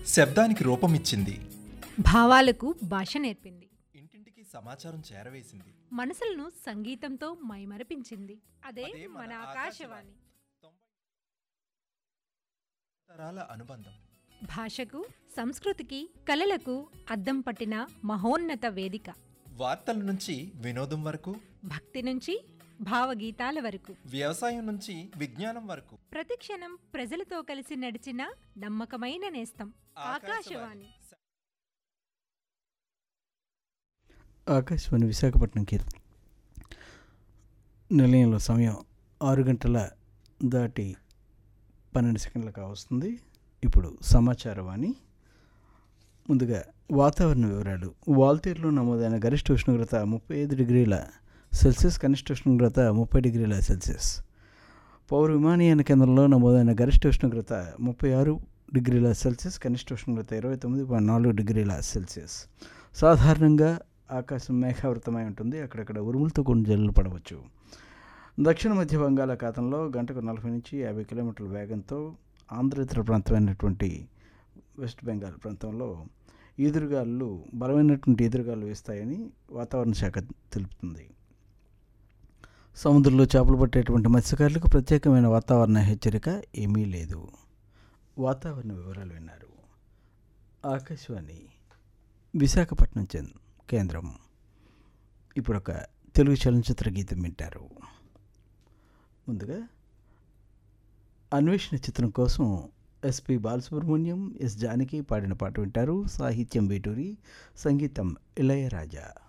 శబ్దానికి రూపమిచ్చింది భావాలకు భాష నేర్పింది ఇంటింటికి సమాచారం చేరవేసింది మనసులను సంగీతంతో మైమరపించింది అదే అదే మన ఆకాశవాణి తరాల అనుబంధం భాషకు సంస్కృతికి కళలకు అద్దం పట్టిన మహోన్నత వేదిక వార్తల నుంచి వినోదం వరకు భక్తి నుంచి భావగీతాల వరకు వ్యవసాయం నుంచి విజ్ఞానం వరకు ప్రతి క్షణం ప్రజలతో కలిసి నడిచిన నమ్మకమైన నేస్తం ఆకాశవాణి ఆకాశవాణి విశాఖపట్నం కేంద్రం నిలయంలో సమయం ఆరు గంటల దాటి పన్నెండు సెకండ్లకు వస్తుంది ఇప్పుడు సమాచారవాణి ముందుగా వాతావరణ వివరాలు వాల్తీరులో నమోదైన గరిష్ట ఉష్ణోగ్రత ముప్పై ఐదు డిగ్రీల సెల్సియస్ కనిష్ట ఉష్ణోగ్రత ముప్పై డిగ్రీల సెల్సియస్ పౌర విమానయాన కేంద్రంలో నమోదైన గరిష్ట ఉష్ణోగ్రత ముప్పై ఆరు డిగ్రీల సెల్సియస్ కనిష్ట ఉష్ణోగ్రత ఇరవై తొమ్మిది పాయింట్ నాలుగు డిగ్రీల సెల్సియస్ సాధారణంగా ఆకాశం మేఘావృతమై ఉంటుంది అక్కడక్కడ ఉరుములతో కొన్ని జల్లులు పడవచ్చు దక్షిణ మధ్య బంగాళాఖాతంలో గంటకు నలభై నుంచి యాభై కిలోమీటర్ల వేగంతో ఆంధ్రేతర ప్రాంతమైనటువంటి వెస్ట్ బెంగాల్ ప్రాంతంలో ఈదురుగాలు బలమైనటువంటి ఈదురుగాలు వేస్తాయని వాతావరణ శాఖ తెలుపుతుంది సముద్రంలో చేపలు పట్టేటువంటి మత్స్యకారులకు ప్రత్యేకమైన వాతావరణ హెచ్చరిక ఏమీ లేదు వాతావరణ వివరాలు విన్నారు ఆకాశవాణి విశాఖపట్నం చెంది కేంద్రం ఇప్పుడు ఒక తెలుగు చలనచిత్ర గీతం వింటారు ముందుగా అన్వేషణ చిత్రం కోసం ఎస్పి బాలసుబ్రహ్మణ్యం ఎస్ జానకి పాడిన పాట వింటారు సాహిత్యం వేటూరి సంగీతం ఇళయరాజా